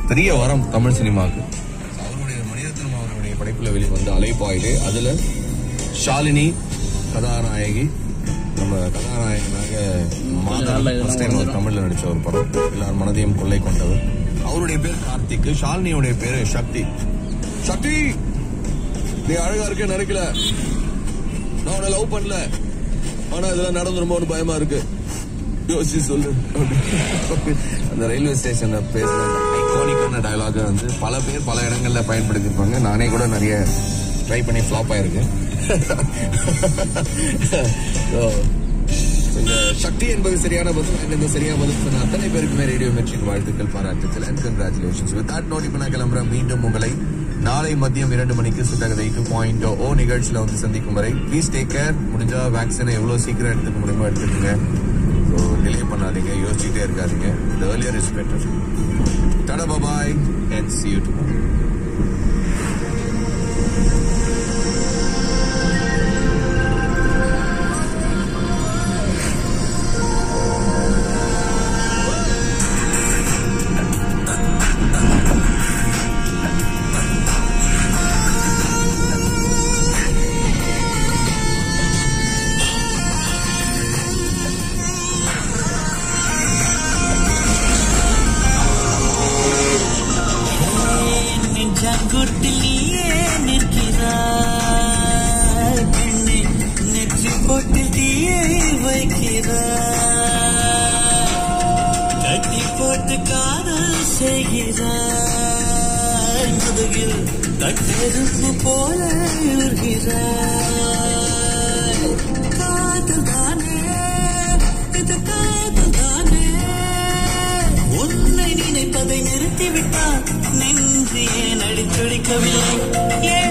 பெரிய வரம் தமிழ் சினிமாவுக்கு அவருடைய மணிரத்னம் அவருடைய படைப்புல வெளிவந்த அலைப்பாயுது அதுல ஷாலினி கதாநாயகி நம்ம கதாநாயகனாக மாதவன் first time அவர் தமிழ்ல நடிச்ச ஒரு படம் எல்லார் மனதையும் கொள்ளை கொண்டவர் அவருடைய பேர் கார்த்திக் ஷாலினியுடைய பேரு சக்தி சக்தி நீ அழகா இருக்க நினைக்கல நான் உன்னை லவ் பண்ணல ஆனா இதெல்லாம் நடந்துருமோன்னு பயமா இருக்கு யோசிச்சு சொல்லு அந்த ரயில்வே ஸ்டேஷன்ல பேசின ஐகானிக்கான டயலாக வந்து பல பேர் பல இடங்கள்ல பயன்படுத்தியிருப்பாங்க நானே கூட நிறைய ட்ரை பண்ணி ஃபிளாப் ஆயிருக்கேன் So, இந்த சக்தி என்பது சரியான பதில் and இந்த சரியான பதில் சொன்ன அத்தனை பேருக்குமே ரேடியோ மெட்ரிக் வாழ்த்துக்கள் பாராட்டுகள் and congratulations with that note இப்போ நான் கிளம்புறேன் மீண்டும் உங்களை நாளை மதியம் இரண்டு மணிக்கு சுட்டகதை டூ பாயிண்ட் ஓ நிகழ்ச்சியில் வந்து சந்திக்கும் வரை ப்ளீஸ் டேக் கேர் முடிஞ்சா வேக்சினை எவ்வளோ சீக்கிரம் எடுத்துக்க முடியுமோ எடுத்துக்கோங்க ஸோ டிலே பண்ணாதீங்க யோசிச்சுட்டே இருக்காதீங்க the earlier is better Tata bye and see you tomorrow நெஞ்சாங்குட்டில் நீயே நிற்கிறாய் பெண்ணே நெற்றி போட்டு தீயை வைக்கிறாய் கட்டி போட்டு காதல் செய்கிறாய் முதுகில் கட்டெருப்பு போல இருக்கிறாய் காதல் தானே இது காதல் தானே உன்னை நினைப்பதை நிறுத்திவிட்டால் நெஞ்சு ஏன் அடித்துடிக்கவில்லை ஏன்